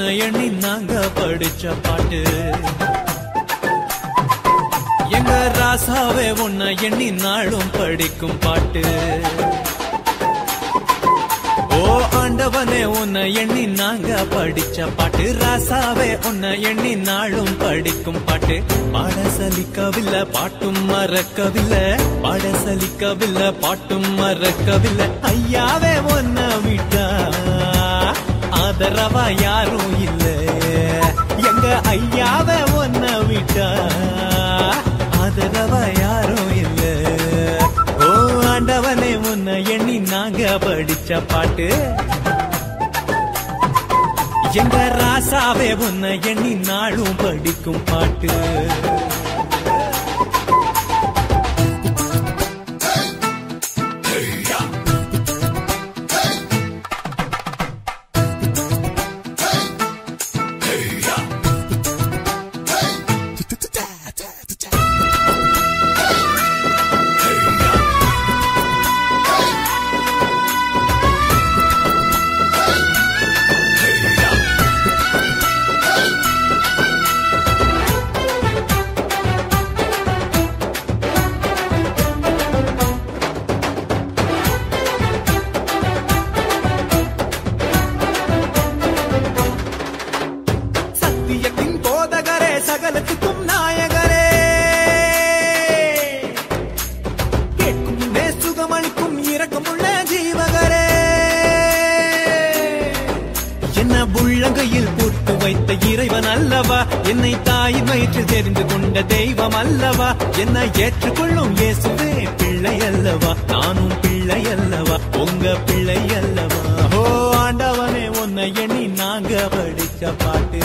உன்னை எண்ணி நாங்க படிச்ச பாட்டு எங்க ராசாவே உன்னை எண்ணி நாளும் படிக்கும் பாட்டு ஓ ஆண்டவனே உன்னை எண்ணி நாங்க படிச்ச பாட்டு ராசாவே உன்னை எண்ணி நாளும் படிக்கும் பாட்டு பாட சலிக்கவில்லை பாட்டும் மறக்கவில்லை பாட சலிக்கவில்லை பாட்டும் மறக்கவில்லை ஐயாவே உன்னை விட்டா ஆதரவா யாரும் இல்ல எங்க ஐயாவே உன்னை விட்டா ஆதரவா யாரும் இல்ல ஓ ஆண்டவனே உன்னை எண்ணி நாங்க படிச்ச பாட்டு எங்க ராசாவே உன்னை எண்ணி நாளும் படிக்கும் பாட்டு சத்தியத்தின் போதகரே சகலத்துக்கும் நாயகரே கேட்கும் முன்னே சுகமளிக்கும் இரக்கமுள்ள ஜீவகரே என்ன உள்ளங்கையில் போட்டு வைத்த இறைவன் அல்லவா என்னை தாயின் வயிற்றில் தெரிந்து கொண்ட தெய்வம் அல்லவா என்னை ஏற்றுக்கொள்ளும் இயேசுவே பிள்ளை அல்லவா நானும் பிள்ளை அல்லவா உங்க பிள்ளை அல்லவா ஓ ஆண்டவனே உன்னை எண்ணி நாங்க படிச்ச பாட்டு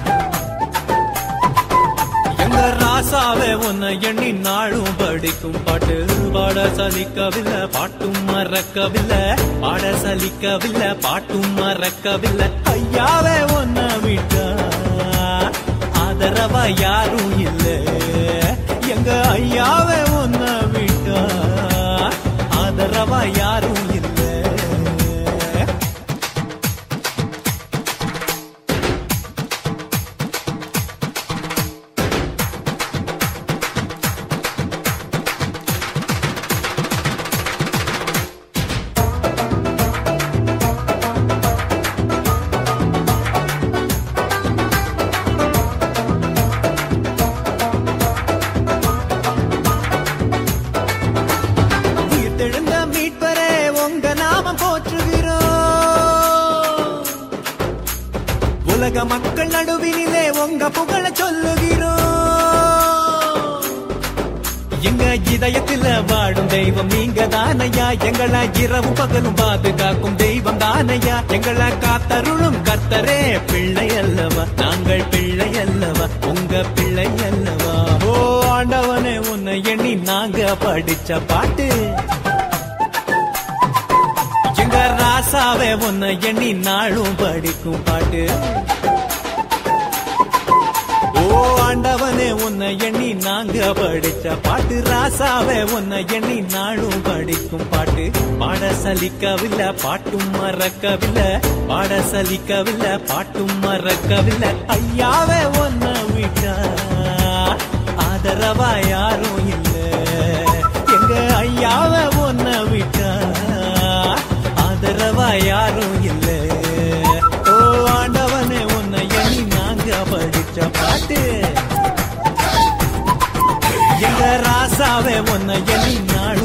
எங்க ராசாவே உன்னை எண்ணி நாளும் படிக்கும் பாட்டு பாட சலிக்கவில்லை பாட்டும் மறக்கவில்லை பாட சலிக்கவில்லை பாட்டும் மறக்கவில்லை ஐயாவே உன்னை விட்டா ஆதரவா யாரும் இல்ல எங்க ஐயாவே உன்னை விட்டா ஆதரவா யாரும் இல்ல உயிர்த்தெழுந்த மீட்பரே உங்க நாமம் போற்றுகிறோம் உலக மக்கள் நடுவினிலே உங்க புகழ சொல்லுகிறோம் எங்க இதயத்துல வாடும் தெய்வம் நீங்க தானையா எங்களை இரவு பகலும் பாதுகாக்கும் தெய்வம் தானையா எங்களை காத்தருளும் கர்த்தரே பிள்ளை அல்லவா நாங்கள் பிள்ளை அல்லவா உங்க பிள்ளை அல்லவா ஓ ஆண்டவனே உன்னை எண்ணி நாங்க படிச்ச பாட்டு எங்க ராசாவே உன்னை எண்ணி நாளும் படிக்கும் பாட்டு ஓ ஆண்டவனே உன்னை எண்ணி நாங்க படிச்ச பாட்டு ராசாவே உன்னை எண்ணி நாளும் படிக்கும் பாட்டு பாட சலிக்கவில்லை பாட்டும் மறக்கவில்லை பாட சலிக்கவில்லை பாட்டும் மறக்கவில்லை ஐயாவே உன்னை விட்டா ஆதரவா யாரும் இல்ல எங்க ஐயாவே உன்னை விட்டா ஆதரவா யாரும் இல்ல ஓ ஆண்டவனே உன்னை எண்ணி நாங்க படிச்ச பாட்டு எங்க ராசாவே உன்னை எண்ணி நாள்